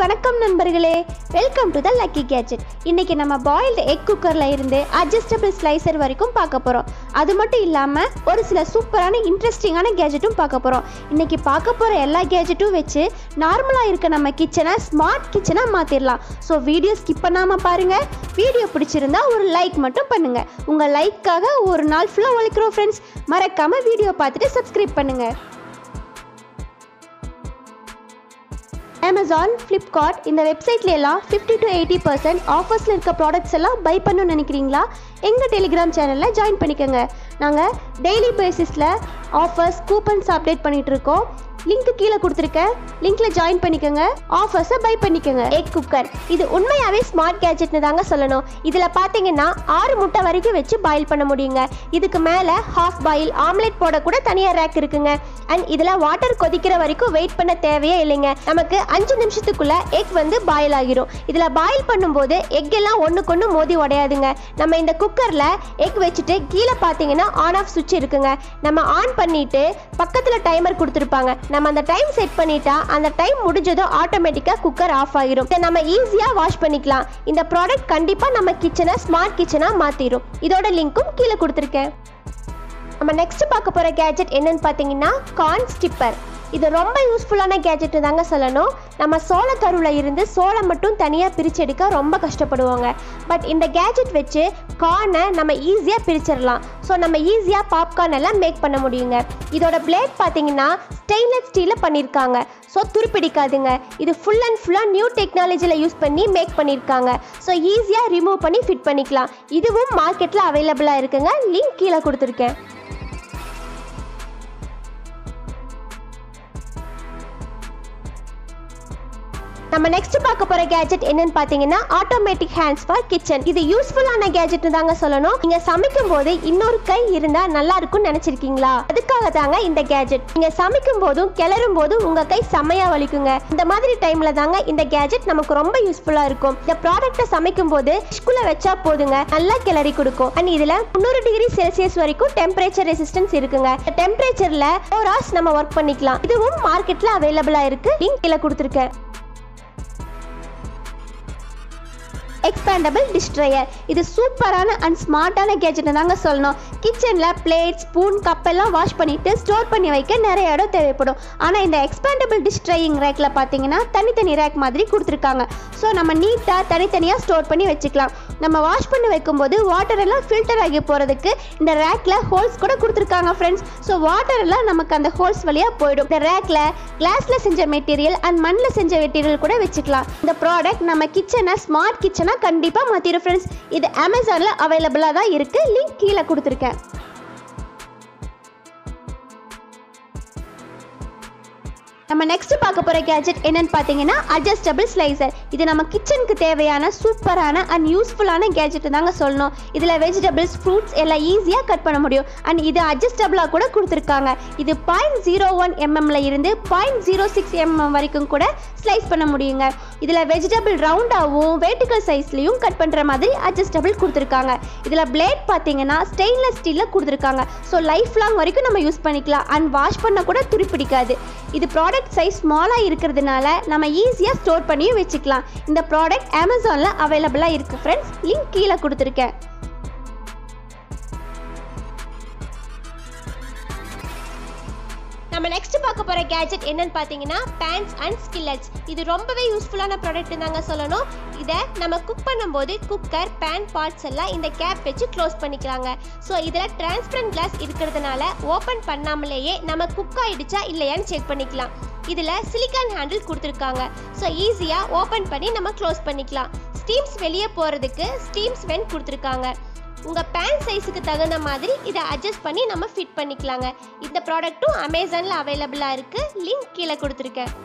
வணக்கம் நண்பர்களே welcome to the lucky gadget இன்னைக்கு நம்ம பாயில்டு எக் குக்கரில் இருந்து அட்ஜஸ்டபிள் ஸ்லைசர் வரைக்கும் பார்க்க போகிறோம் அது மட்டும் இல்லாமல் ஒரு சில சூப்பரான இன்ட்ரெஸ்டிங்கான கேஜெட்டும் பார்க்க போகிறோம் இன்னைக்கு பார்க்க போகிற எல்லா கேஜெட்டும் வச்சு நார்மலாக இருக்க நம்ம கிச்சனை ஸ்மார்ட் கிச்சனாக மாற்றிடலாம் ஸோ வீடியோ ஸ்கிப் பண்ணாமல் பாருங்கள் வீடியோ பிடிச்சிருந்தா ஒரு லைக் மட்டும் பண்ணுங்கள் உங்கள் லைக்காக ஒரு நாள் ஃபுல்லாக உழைக்கிறோம் ஃப்ரெண்ட்ஸ் மறக்காமல் வீடியோ பார்த்துட்டு சப்ஸ்கிரைப் பண்ணுங்கள் அமேசான் ஃப்ளிப்கார்ட் இந்த வெப்சைட்ல எல்லாம் ஃபிஃப்டி டு எயிட்டி பர்சன்ட் ஆஃபர்ஸில் இருக்க ப்ராடக்ட்ஸ் எல்லாம் பை பண்ணணும்னு நினைக்கிறீங்களா எங்கள் டெலிகிராம் சேனலில் ஜாயின் பண்ணிக்கோங்க நாங்கள் டெய்லி பேசிஸில் ஆஃபர்ஸ் கூப்பன்ஸ் அப்டேட் பண்ணிட்டு இருக்கோம் லிங்க் கீழே கொடுத்துருக்கேன் லிங்க்ல ஜாயின் பண்ணிக்கோங்க ஆஃபர்ஸை பை பண்ணிக்கோங்க எக் குக்கர் இது உண்மையாகவே ஸ்மார்ட் கேஜெட்னு தாங்க சொல்லணும் இதில் பார்த்தீங்கன்னா ஆறு முட்டை வரைக்கும் வச்சு பாயில் பண்ண முடியுங்க இதுக்கு மேலே ஹாஃப் பாயில் ஆம்லெட் போட கூட தனியாக ரேக் இருக்குங்க அண்ட் இதில் வாட்டர் கொதிக்கிற வரைக்கும் வெயிட் பண்ண தேவையே இல்லைங்க நமக்கு அஞ்சு நிமிஷத்துக்குள்ள எக் வந்து பாயில் ஆகிரும் இதில் பாயில் பண்ணும்போது எக் எல்லாம் ஒன்றுக்கு ஒன்று மோதி உடையாதுங்க நம்ம இந்த குக்கரில் எக் வச்சுட்டு கீழே பார்த்தீங்கன்னா ஆன் ஆஃப் சுவிட்ச் இருக்குங்க நம்ம ஆன் பண்ணிட்டு பக்கத்தில் டைமர் கொடுத்துருப்பாங்க நம்ம அந்த டைம் செட் பண்ணிட்டா அந்த டைம் முடிஞ்சதும் ஆட்டோமேட்டிக்காக குக்கர் ஆஃப் ஆகிரும் இதை நம்ம ஈஸியாக வாஷ் பண்ணிக்கலாம் இந்த ப்ராடக்ட் கண்டிப்பாக நம்ம கிச்சனை ஸ்மார்ட் கிச்சனாக மாற்றிடும் இதோட லிங்க்கும் கீழே கொடுத்துருக்கேன் நம்ம நெக்ஸ்ட் பார்க்க போகிற கேஜெட் என்னன்னு பார்த்தீங்கன்னா கார்ன் ஸ்டிப்பர் இது ரொம்ப யூஸ்ஃபுல்லான கேஜெட் தாங்க சொல்லணும் நம்ம சோளக்கருவில் இருந்து சோளம் மட்டும் தனியாக பிரிச்செடுக்க ரொம்ப கஷ்டப்படுவாங்க பட் இந்த கேஜெட் வச்சு கார்னை நம்ம ஈஸியாக பிரிச்சிடலாம் ஸோ நம்ம ஈஸியாக பாப்கார்ன் எல்லாம் மேக் பண்ண முடியுங்க இதோட பிளேட் பார்த்தீங்கன்னா ஸ்டெயின்லெஸ் ஸ்டீலில் பண்ணியிருக்காங்க ஸோ துருப்பிடிக்காதுங்க இது ஃபுல் அண்ட் ஃபுல்லாக நியூ டெக்னாலஜியில் யூஸ் பண்ணி மேக் பண்ணியிருக்காங்க ஸோ ஈஸியாக ரிமூவ் பண்ணி ஃபிட் பண்ணிக்கலாம் இதுவும் மார்க்கெட்டில் அவைலபிளாக இருக்குங்க லிங்க் கீழே கொடுத்துருக்கேன் நம்ம நெக்ஸ்ட் பார்க்க போற கேஜெட் என்னன்னு பாத்தீங்கன்னா ஆட்டோமேட்டிக் ஹேண்ட்ஸ் ஃபார் கிச்சன் இது யூஸ்ஃபுல்லான கேஜெட் தாங்க சொல்லணும் நீங்க சமைக்கும் போது இன்னொரு கை இருந்தா நல்லா இருக்கும்னு நினைச்சிருக்கீங்களா அதுக்காக தாங்க இந்த கேஜெட் நீங்க சமைக்கும் போதும் கிளறும் போதும் உங்க கை செம்மையா வலிக்குங்க இந்த மாதிரி டைம்ல தாங்க இந்த கேஜெட் நமக்கு ரொம்ப யூஸ்ஃபுல்லா இருக்கும் இந்த ப்ராடக்ட்டை சமைக்கும் போது டிஷ்குள்ள வச்சா போதுங்க நல்லா கிளறி கொடுக்கும் அண்ட் இதுல முந்நூறு டிகிரி செல்சியஸ் வரைக்கும் டெம்பரேச்சர் ரெசிஸ்டன்ஸ் இருக்குங்க இந்த டெம்பரேச்சர்ல ஃபோர் ஹவர்ஸ் நம்ம ஒர்க் பண்ணிக்கலாம் இதுவும் மார்க்கெட்ல அவைலபிளா இருக்கு லிங்க் கீழே கொடுத்துருக்கேன் எக்ஸ்பேண்டபிள் டிஸ்ட்ரையர் இது சூப்பரான அண்ட் ஸ்மார்ட்டான கேஜெட் தாங்க சொல்லணும் கிச்சனில் பிளேட் ஸ்பூன் கப் எல்லாம் வாஷ் பண்ணிட்டு ஸ்டோர் பண்ணி வைக்க நிறைய இடம் தேவைப்படும் ஆனால் இந்த எக்ஸ்பேண்டபிள் டிஸ்ட்ரையிங் ரேக்கில் பார்த்தீங்கன்னா தனித்தனி ரேக் மாதிரி கொடுத்துருக்காங்க ஸோ நம்ம நீட்டாக தனித்தனியாக ஸ்டோர் பண்ணி வச்சுக்கலாம் நம்ம வாஷ் பண்ணி வைக்கும்போது வாட்டர் எல்லாம் ஃபில்டர் ஆகி போகிறதுக்கு இந்த ரேக்கில் ஹோல்ஸ் கூட கொடுத்துருக்காங்க ஃப்ரெண்ட்ஸ் ஸோ வாட்டர் எல்லாம் நமக்கு அந்த ஹோல்ஸ் வழியாக போயிடும் இந்த ரேக்கில் கிளாஸில் செஞ்ச மெட்டீரியல் அண்ட் மண்ணில் செஞ்ச மெட்டீரியல் கூட வச்சுக்கலாம் இந்த ப்ராடக்ட் நம்ம கிச்சனை ஸ்மார்ட் கிச்சனாக கண்டிப்பாக மாற்றிடும் ஃப்ரெண்ட்ஸ் இது அமேசானில் அவைலபிளாக தான் இருக்குது லிங்க் கீழே கொடுத்துருக்கேன் நம்ம நெக்ஸ்ட் பார்க்க போகிற கேஜெட் என்னன்னு பார்த்தீங்கன்னா அட்ஜஸ்டபிள் ஸ்லைசர் இது நம்ம கிச்சனுக்கு தேவையான சூப்பரான அண்ட் யூஸ்ஃபுல்லான கேஜெட் தாங்க சொல்லணும் இதில் வெஜிடபிள்ஸ் ஃப்ரூட்ஸ் எல்லாம் ஈஸியாக கட் பண்ண முடியும் அண்ட் இது அட்ஜஸ்டபிளாக கூட கொடுத்துருக்காங்க இது பாயிண்ட் ஜீரோ ஒன் எம்எம்ல இருந்து பாயிண்ட் ஜீரோ சிக்ஸ் எம்எம் வரைக்கும் கூட ஸ்லைஸ் பண்ண முடியுங்க இதில் வெஜிடபிள் ரவுண்டாகவும் வேர்டிக்கல் சைஸ்லையும் கட் பண்ணுற மாதிரி அட்ஜஸ்டபிள் கொடுத்துருக்காங்க இதில் பிளேட் பார்த்தீங்கன்னா ஸ்டெயின்லெஸ் ஸ்டீலில் கொடுத்துருக்காங்க ஸோ லைஃப் லாங் வரைக்கும் நம்ம யூஸ் பண்ணிக்கலாம் அண்ட் வாஷ் பண்ண கூட துருப்பிடிக்காது இது ப்ராடக்ட் சைஸ் ஸ்மாலாக இருக்கிறதுனால நம்ம ஈஸியாக ஸ்டோர் பண்ணியும் வச்சுக்கலாம் இந்த ப்ராடக்ட் அமேசானில் அவைலபிளாக இருக்குது ஃப்ரெண்ட்ஸ் லிங்க் கீழே கொடுத்துருக்கேன் நம்ம நெக்ஸ்ட் பார்க்க போற கேஜெட் என்னன்னு பார்த்தீங்கன்னா பேன்ஸ் அண்ட் ஸ்கில்லட்ஸ் இது ரொம்பவே யூஸ்ஃபுல்லான ப்ராடக்ட் தாங்க சொல்லணும் இதை நம்ம குக் பண்ணும்போது குக்கர் பேன் பார்ட்ஸ் எல்லாம் இந்த கேப் வச்சு க்ளோஸ் பண்ணிக்கலாங்க ஸோ இதில் டிரான்ஸ்பரண்ட் கிளாஸ் இருக்கிறதுனால ஓப்பன் பண்ணாமலேயே நம்ம குக் ஆயிடுச்சா இல்லையான்னு செக் பண்ணிக்கலாம் இதில் சிலிக்கான் ஹேண்டில் கொடுத்துருக்காங்க ஸோ ஈஸியாக ஓப்பன் பண்ணி நம்ம க்ளோஸ் பண்ணிக்கலாம் ஸ்டீம்ஸ் வெளியே போகிறதுக்கு ஸ்டீம்ஸ் வென் கொடுத்துருக்காங்க உங்கள் பேன் சைஸுக்கு தகுந்த மாதிரி இதை அட்ஜஸ்ட் பண்ணி நம்ம ஃபிட் பண்ணிக்கலாங்க இந்த ப்ராடக்ட்டும் அமேசானில் அவைலபிளாக இருக்குது லிங்க் கீழே கொடுத்துருக்கேன்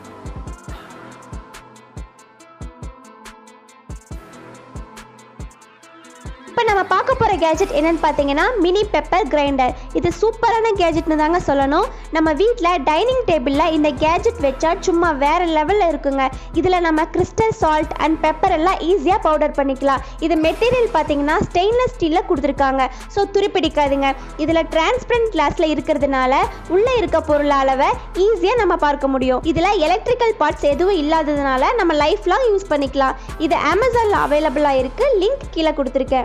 இப்போ நம்ம பார்க்க போகிற கேஜெட் என்னன்னு பார்த்தீங்கன்னா மினி பெப்பர் கிரைண்டர் இது சூப்பரான கேஜெட்னு தாங்க சொல்லணும் நம்ம வீட்டில் டைனிங் டேபிளில் இந்த கேஜெட் வச்சா சும்மா வேற லெவலில் இருக்குங்க இதில் நம்ம கிறிஸ்டல் சால்ட் அண்ட் பெப்பர் எல்லாம் ஈஸியாக பவுடர் பண்ணிக்கலாம் இது மெட்டீரியல் பார்த்தீங்கன்னா ஸ்டெயின்லெஸ் ஸ்டீலில் கொடுத்துருக்காங்க ஸோ துருப்பிடிக்காதுங்க இதில் டிரான்ஸ்பரண்ட் கிளாஸில் இருக்கிறதுனால உள்ளே இருக்க பொருள் அளவை ஈஸியாக நம்ம பார்க்க முடியும் இதில் எலக்ட்ரிக்கல் பார்ட்ஸ் எதுவும் இல்லாததுனால நம்ம லைஃப் லாங் யூஸ் பண்ணிக்கலாம் இது அமேசானில் அவைலபிளாக இருக்குது லிங்க் கீழே கொடுத்துருக்கேன்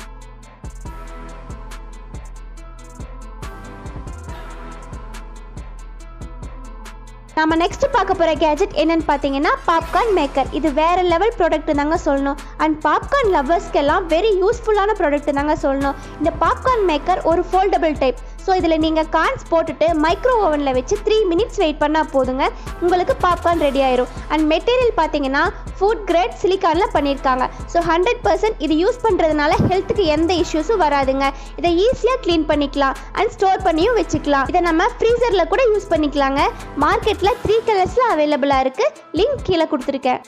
நம்ம நெக்ஸ்ட் பார்க்க போகிற கேஜெட் என்னன்னு பார்த்தீங்கன்னா பாப்கார்ன் மேக்கர் இது வேற லெவல் ப்ராடக்ட் தாங்க சொல்லணும் அண்ட் பாப்கார்ன் லவ்வர்ஸ்க்கெல்லாம் வெரி யூஸ்ஃபுல்லான ப்ராடக்ட் தாங்க சொல்லணும் இந்த பாப்கார்ன் மேக்கர் ஒரு ஃபோல்டபுள் டைப் ஸோ இதில் நீங்கள் கார்ன்ஸ் போட்டுட்டு மைக்ரோ ஓவனில் வச்சு த்ரீ மினிட்ஸ் வெயிட் பண்ணால் போதுங்க உங்களுக்கு பாப்கார்ன் ரெடி ஆயிரும் அண்ட் மெட்டீரியல் பார்த்தீங்கன்னா ஃபுட் கிரேட் சிலிக்கானில் பண்ணியிருக்காங்க ஸோ ஹண்ட்ரட் பர்சன்ட் இது யூஸ் பண்ணுறதுனால ஹெல்த்துக்கு எந்த இஷ்யூஸும் வராதுங்க இதை ஈஸியாக க்ளீன் பண்ணிக்கலாம் அண்ட் ஸ்டோர் பண்ணியும் வச்சுக்கலாம் இதை நம்ம ஃப்ரீசரில் கூட யூஸ் பண்ணிக்கலாங்க மார்க்கெட்டில் த்ரீ கலர்ஸில் அவைலபிளாக இருக்குது லிங்க் கீழே கொடுத்துருக்கேன்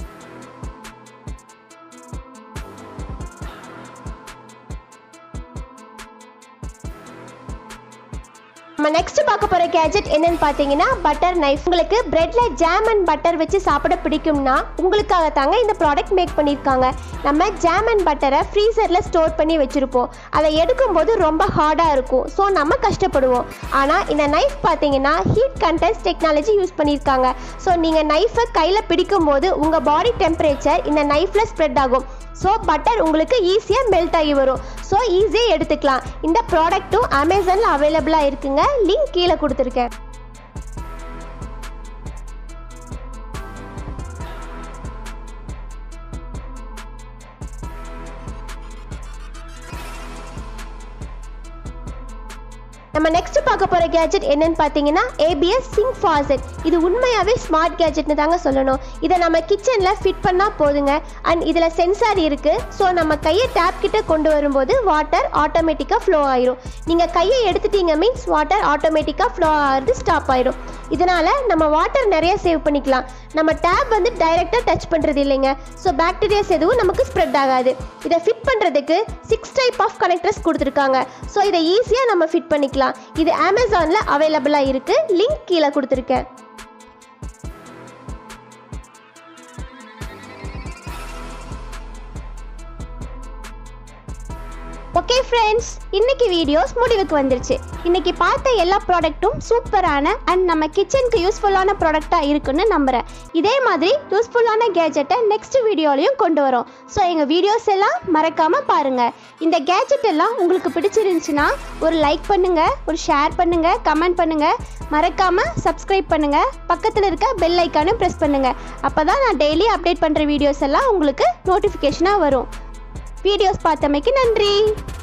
நம்ம நெக்ஸ்ட் பார்க்க போற கேஜெட் என்னன்னு பார்த்தீங்கன்னா பட்டர் நைஃப் உங்களுக்கு பிரெட்ல ஜாம் அண்ட் பட்டர் வச்சு சாப்பிட பிடிக்கும்னா உங்களுக்காக தாங்க இந்த ப்ராடக்ட் மேக் பண்ணியிருக்காங்க நம்ம ஜாம் அண்ட் பட்டரை ஃப்ரீசரில் ஸ்டோர் பண்ணி வச்சுருப்போம் அதை எடுக்கும்போது ரொம்ப ஹார்டாக இருக்கும் ஸோ நம்ம கஷ்டப்படுவோம் ஆனால் இந்த நைஃப் பார்த்தீங்கன்னா ஹீட் கண்டென்ஸ் டெக்னாலஜி யூஸ் பண்ணியிருக்காங்க ஸோ நீங்கள் நைஃபை கையில் பிடிக்கும் போது உங்கள் பாடி டெம்பரேச்சர் இந்த நைஃப்பில் ஸ்ப்ரெட் ஆகும் ஸோ பட்டர் உங்களுக்கு ஈஸியாக மெல்ட் ஆகி வரும் ஸோ ஈஸியாக எடுத்துக்கலாம் இந்த ப்ராடக்ட்டும் அமேசானில் அவைலபிளாக இருக்குங்க லிங்க் கீழே கொடுத்துருக்கேன் நம்ம நெக்ஸ்ட் பார்க்க போகிற கேஜெட் என்னன்னு பார்த்தீங்கன்னா ஏபிஎஸ் சிங்க் ஃபாசெட் இது உண்மையாகவே ஸ்மார்ட் கேஜெட்னு தாங்க சொல்லணும் இதை நம்ம கிச்சனில் ஃபிட் பண்ணால் போதுங்க அண்ட் இதில் சென்சார் இருக்குது ஸோ நம்ம கையை டேப் கிட்ட கொண்டு வரும்போது வாட்டர் ஆட்டோமேட்டிக்காக ஃப்ளோ ஆயிரும் நீங்கள் கையை எடுத்துட்டீங்க மீன்ஸ் வாட்டர் ஆட்டோமேட்டிக்காக ஃப்ளோ ஆகிறது ஸ்டாப் ஆயிரும் இதனால் நம்ம வாட்டர் நிறைய சேவ் பண்ணிக்கலாம் நம்ம டேப் வந்து டைரெக்டாக டச் பண்ணுறது இல்லைங்க ஸோ பாக்டீரியாஸ் எதுவும் நமக்கு ஸ்ப்ரெட் ஆகாது இதை ஃபிட் பண்ணுறதுக்கு சிக்ஸ் டைப் ஆஃப் கனெக்டர்ஸ் கொடுத்துருக்காங்க ஸோ இதை ஈஸியாக நம்ம ஃபிட் பண்ணிக்கலாம் இது அமேசானில் அவைலபிளாக இருக்குது லிங்க் கீழே கொடுத்துருக்கேன் ஓகே ஃப்ரெண்ட்ஸ் இன்னைக்கு வீடியோஸ் முடிவுக்கு வந்துருச்சு இன்னைக்கு பார்த்த எல்லா ப்ராடக்ட்டும் சூப்பரான அண்ட் நம்ம கிச்சனுக்கு யூஸ்ஃபுல்லான ப்ராடக்டாக இருக்குன்னு நம்புகிறேன் இதே மாதிரி யூஸ்ஃபுல்லான கேஜெட்டை நெக்ஸ்ட் வீடியோலையும் கொண்டு வரோம் ஸோ எங்கள் வீடியோஸ் எல்லாம் மறக்காமல் பாருங்கள் இந்த கேஜெட் எல்லாம் உங்களுக்கு பிடிச்சிருந்துச்சுன்னா ஒரு லைக் பண்ணுங்கள் ஒரு ஷேர் பண்ணுங்கள் கமெண்ட் பண்ணுங்கள் மறக்காமல் சப்ஸ்கிரைப் பண்ணுங்கள் பக்கத்தில் இருக்க பெல் ஐக்கானும் ப்ரெஸ் பண்ணுங்கள் அப்போ தான் நான் டெய்லி அப்டேட் பண்ணுற வீடியோஸ் எல்லாம் உங்களுக்கு நோட்டிஃபிகேஷனாக வரும் வீடியோஸ் பார்த்தமைக்கு நன்றி